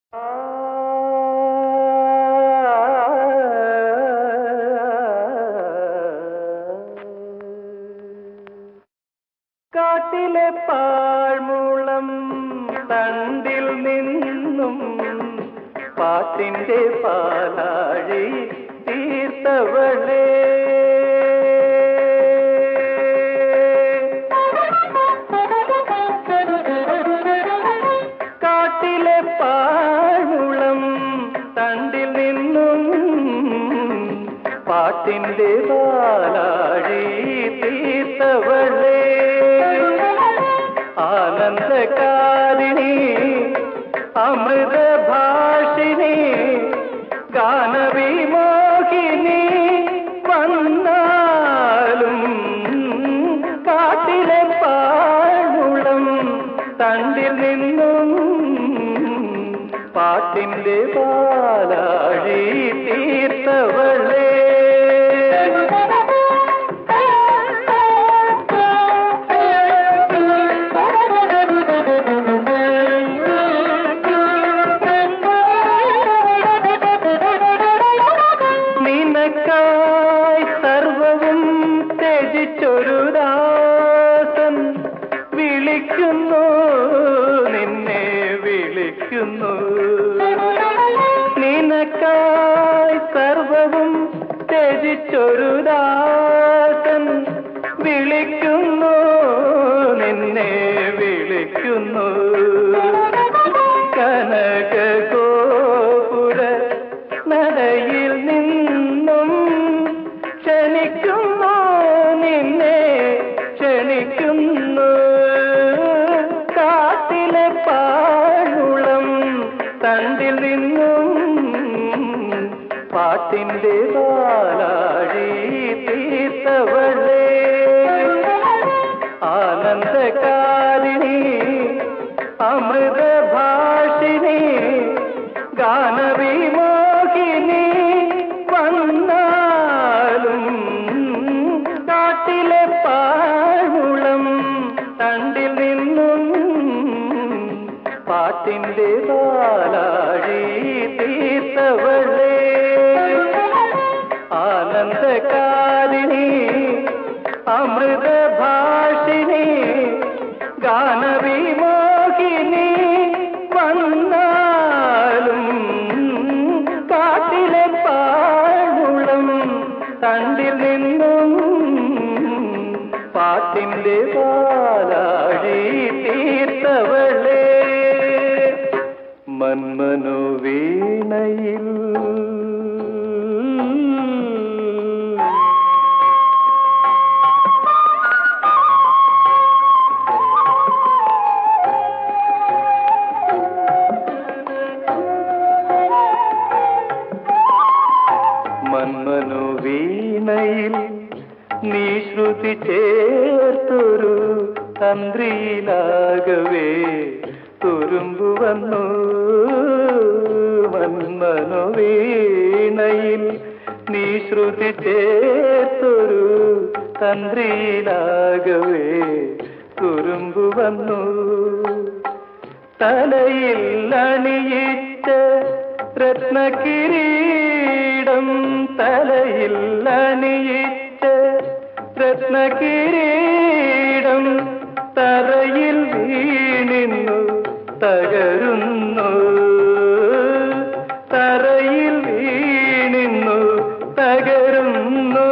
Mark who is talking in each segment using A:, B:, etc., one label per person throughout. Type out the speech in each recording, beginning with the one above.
A: കാട്ടിലെ പാഴ്മൂളം തണ്ടിൽ നിന്നും പാട്ടിന്റെ പാലാഴി തീർത്തവളേ കാട്ടിലെ പാഴ്മുളം തണ്ടിൽ നിന്നും പാട്ടിന്റെ പാലാഴി തീർത്തവളേ ആനന്ദകാരിണി അമൃത ഭാഷിണി ഗാനവിമോഹിനി വന്നാലും കാട്ടിലെ പാഴുളം തണ്ടിൽ നിന്നും പാട്ടിന്റെ പാലാഴി തീർത്തവളേ നിനക്കായി സർവവും ത്യജിച്ചൊരു ദാസൻ വിളിക്കുന്നു നിന്നെ വിളിക്കുന്നു നിനക്കായി സർവവും ത്യജിച്ചൊരു ദാസൻ വിളിക്കുന്നു നിന്നെ വിളിക്കുന്നു കനക ഗോപുര നടയിൽ നിന്നും ക്ഷണിക്കുന്നു നിന്നെ ക്ഷണിക്കുന്നു കാട്ടിലെ പാഴുളം തണ്ടിൽ നിന്നും പാട്ടിന്റെ പാലാഴി തീർത്തവളേ ആനന്ദകാരിണി അമൃത ഭാഷിണി ഗാനവിമോഹിനി വന്നാലും കാട്ടിലെ പാഴുളം തണ്ടിൽ നിന്നും പാട്ടിന്റെ പാലാഴി തീർത്തവളേ ആനന്ദകാരിണി അമൃത ഭാഷിണി ഗാനവിമോഹിനി വന്നാലും കാട്ടിലെ പാഴുളം തണ്ടിൽ നിന്നും പാട്ടിന്റെ പാലാഴി തീർത്തവളേ മന്മനോ വീണയിൽ മന്മനോ വീണയിൽ നീ ശ്രുതി ചേർത്തൊരു തന്ത്രിയിലാകവേ തുരുമ്പു വന്നു മന്മനോ വീണയിൽ നീ ശ്രുതി ചേർത്തൊരു തന്ത്രിയിലാകവേ തുരുമ്പു വന്നു തലയിൽ അണിയിച്ച രത്നകിരീടം തലയിൽ അണിയിച്ച രത്നകിരീടം തറയിൽ വീണിന്നു തകരുന്നു തറയിൽ വീണിന്നു തകരുന്നു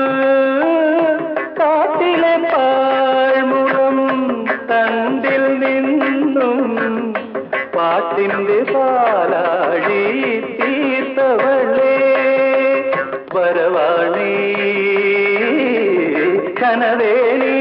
A: കാട്ടിലെ പാഴ്മുളം തണ്ടിൽ നിന്നും പാട്ടിന്റെ പാലാഴി തീർത്തവളേ വരവാണി കനവേണി